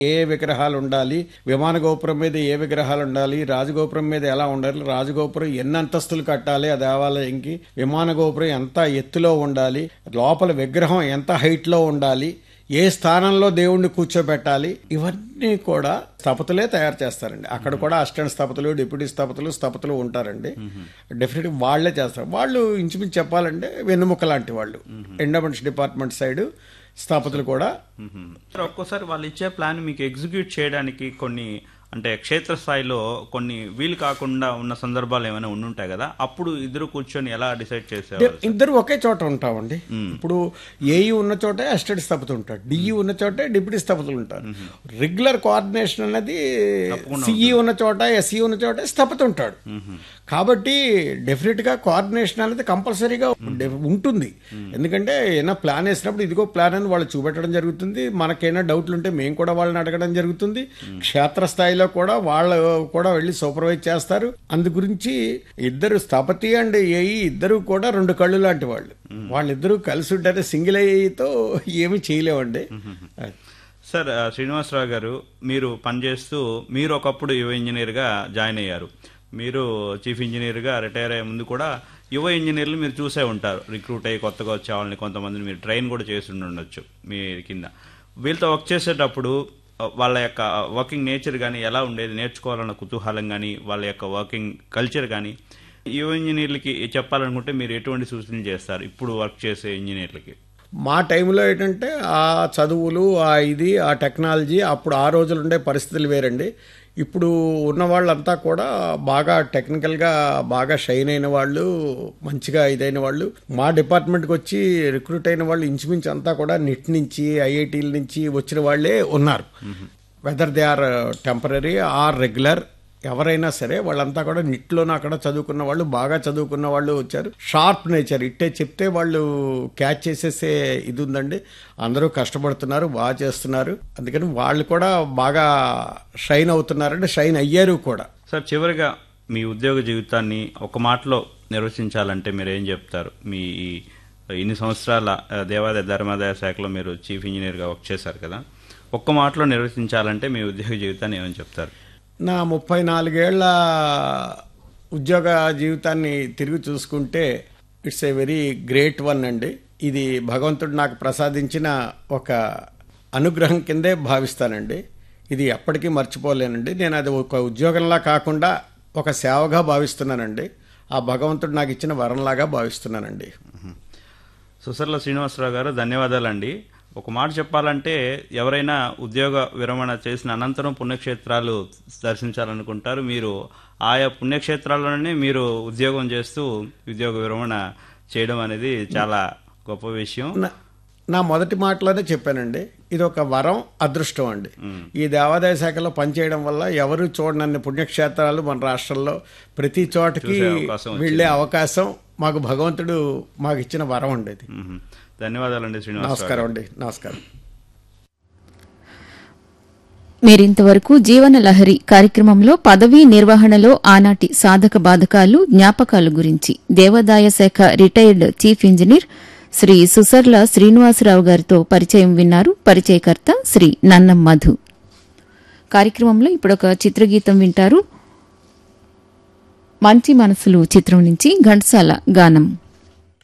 ఏ విగ్రహాలు ఉండాలి విమాన గోపురం మీద ఏ విగ్రహాలు ఉండాలి రాజగోపురం మీద ఎలా ఉండాలి రాజగోపురం ఎన్ని అంతస్తులు కట్టాలి ఆ దేవాలయంకి విమాన గోపురం ఎంత ఎత్తులో ఉండాలి లోపల విగ్రహం ఎంత హైట్ లో ఉండాలి ఏ స్థానంలో దేవుణ్ణి కూర్చోబెట్టాలి ఇవన్నీ కూడా స్థపతులే తయారు చేస్తారండి అక్కడ కూడా అసిస్టెంట్ స్థపతులు డిప్యూటీ స్థపతులు స్థపతులు ఉంటారండి డెఫినెట్ వాళ్లే చేస్తారు వాళ్ళు ఇంచుమించు చెప్పాలంటే వెన్నుముక్క లాంటి వాళ్ళు ఎండోమెంట్స్ డిపార్ట్మెంట్ సైడ్ స్థపతులు కూడా సార్ ఒక్కోసారి వాళ్ళు ఇచ్చే ప్లాన్ మీకు ఎగ్జిక్యూట్ చేయడానికి కొన్ని అంటే క్షేత్రస్థాయిలో కొన్ని వీలు కాకుండా ఉన్న సందర్భాలు ఏమైనా ఉండుంటాయి కదా అప్పుడు ఇద్దరు కూర్చొని ఎలా డిసైడ్ చేసేవారు ఇద్దరు ఒకే చోట ఉంటామండి ఇప్పుడు ఏఈ ఉన్న చోటే అసిస్టెంట్ స్థపతులు ఉంటారు డిఈ ఉన్న చోటే డిప్యూటీ స్థపతులు ఉంటారు రెగ్యులర్ కోఆర్డినేషన్ అనేది సిఈ ఉన్న చోట ఎస్ఈ ఉన్న చోట స్థపతి ఉంటాడు కాబట్టి డెఫినెట్ గా కోఆర్డినేషన్ అనేది కంపల్సరీగా ఉంటుంది ఎందుకంటే ఏమైనా ప్లాన్ వేసినప్పుడు ఇదిగో ప్లాన్ అని వాళ్ళు చూపెట్టడం జరుగుతుంది మనకైనా డౌట్లు ఉంటే మేము కూడా వాళ్ళని అడగడం జరుగుతుంది క్షేత్రస్థాయిలో కూడా వాళ్ళు కూడా వెళ్ళి సూపర్వైజ్ చేస్తారు అందు గురించి ఇద్దరు స్థపతి అండ్ ఏఈ ఇద్దరు కూడా రెండు కళ్ళు లాంటి వాళ్ళు వాళ్ళిద్దరూ కలిసి ఉంటే సింగిల్ ఏఈతో ఏమీ చేయలేమండి సార్ ఆ, శ్రీనివాసరావు గారు మీరు పనిచేస్తూ మీరు ఒకప్పుడు యువ ఇంజనీర్గా జాయిన్ అయ్యారు మీరు చీఫ్ ఇంజనీర్గా రిటైర్ అయ్యే ముందు కూడా యువ ఇంజనీర్లు మీరు చూసే ఉంటారు రిక్రూట్ అయ్యి కొత్తగా వచ్చే వాళ్ళని కొంతమందిని మీరు ట్రైన్ కూడా చేసి ఉండొచ్చు మీ కింద వీళ్ళతో వర్క్ చేసేటప్పుడు ఆ, వాళ్ళ యొక్క వర్కింగ్ నేచర్ కానీ ఎలా ఉండేది నేర్చుకోవాలన్న కుతూహలం కానీ వాళ్ళ యొక్క వర్కింగ్ కల్చర్ కానీ యువ ఇంజనీర్లకి చెప్పాలనుకుంటే మీరు ఎటువంటి సూచనలు చేస్తారు ఇప్పుడు వర్క్ చేసే ఇంజనీర్లకి మా టైంలో ఏంటంటే ఆ చదువులు ఆ ఇది ఆ టెక్నాలజీ అప్పుడు ఆ రోజులు ఉండే పరిస్థితులు వేరండి ఇప్పుడు ఉన్న వాళ్ళంతా కూడా బాగా టెక్నికల్గా బాగా షైన్ అయిన వాళ్ళు మంచిగా ఇదైన వాళ్ళు మా డిపార్ట్మెంట్కి వచ్చి రిక్రూట్ అయిన వాళ్ళు ఇంచుమించు అంతా కూడా నిట్ నుంచి ఐఐటీల నుంచి వచ్చిన వాళ్ళే ఉన్నారు whether they are temporary or regular ఎవరైనా సరే వాళ్ళంతా కూడా నిట్లోనే అక్కడ చదువుకున్న వాళ్ళు బాగా చదువుకున్న వాళ్ళు వచ్చారు షార్ప్ నేచర్ ఇట్టే చెప్తే వాళ్ళు క్యాచ్ చేసేసే ఇది ఉందండి అందరూ కష్టపడుతున్నారు బాగా చేస్తున్నారు అందుకని వాళ్ళు కూడా బాగా షైన్ అవుతున్నారంటే షైన్ అయ్యారు కూడా సార్ చివరిగా మీ ఉద్యోగ జీవితాన్ని ఒక మాటలో నిర్వచించాలంటే మీరు ఏం చెప్తారు మీ ఈ ఇన్ని సంవత్సరాల ఆ, దేవాదాయ ధర్మాదాయ శాఖలో మీరు చీఫ్ ఇంజనీర్గా వర్క్ చేశారు కదా ఒక్క మాటలో నిర్వచించాలంటే మీ ఉద్యోగ జీవితాన్ని ఏమని చెప్తారు నా ముప్పై నాలుగేళ్ల ఉద్యోగ జీవితాన్ని తిరిగి చూసుకుంటే it's a very great one అండి ఇది భగవంతుడు నాకు ప్రసాదించిన ఒక అనుగ్రహం కిందే భావిస్తానండి ఇది ఎప్పటికీ మర్చిపోలేనండి నేను అది ఒక ఉద్యోగంలా కాకుండా ఒక సేవగా భావిస్తున్నానండి ఆ భగవంతుడు నాకు ఇచ్చిన వరంలాగా భావిస్తున్నానండి సుసర్ల శ్రీనివాసరావు గారు ధన్యవాదాలండి ఒక మాట చెప్పాలంటే ఎవరైనా ఉద్యోగ విరమణ చేసిన అనంతరం పుణ్యక్షేత్రాలు దర్శించాలనుకుంటారు మీరు ఆయా పుణ్యక్షేత్రాల్లోనే మీరు ఉద్యోగం చేస్తూ ఉద్యోగ విరమణ చేయడం అనేది చాలా గొప్ప విషయం నా- నా మొదటి మాటలోనే చెప్పానండి ఇది ఒక వరం అదృష్టం అండి ఈ దేవాదాయ శాఖలో పనిచేయడం వల్ల ఎవరు చూడనన్ని పుణ్యక్షేత్రాలు మన రాష్ట్రంలో ప్రతి చోటకి చూసే అవకాశం వెళ్లే అవకాశం మాకు భగవంతుడు మాకు ఇచ్చిన వరం ఉండేది మ్మ్. ధన్యవాదాలండి శ్రీనివాసరావు నమస్కారం అండి నమస్కారం మీరింతవరకు జీవన లహరి కార్యక్రమంలో పదవీ నిర్వహణలో ఆనాటి సాధక బాధకాలు జ్ఞాపకాలు గురించి దేవాదాయ శాఖ retired chief engineer Shri Susarla Srinivasarao గారితో పరిచయం విన్నారు పరిచయకర్త శ్రీ నన్నం మధు కార్యక్రమంలో ఇప్పుడొక చిత్రగీతం వింటారు మంచి మనసులు చిత్రం నుంచి ఘంటసాల గానం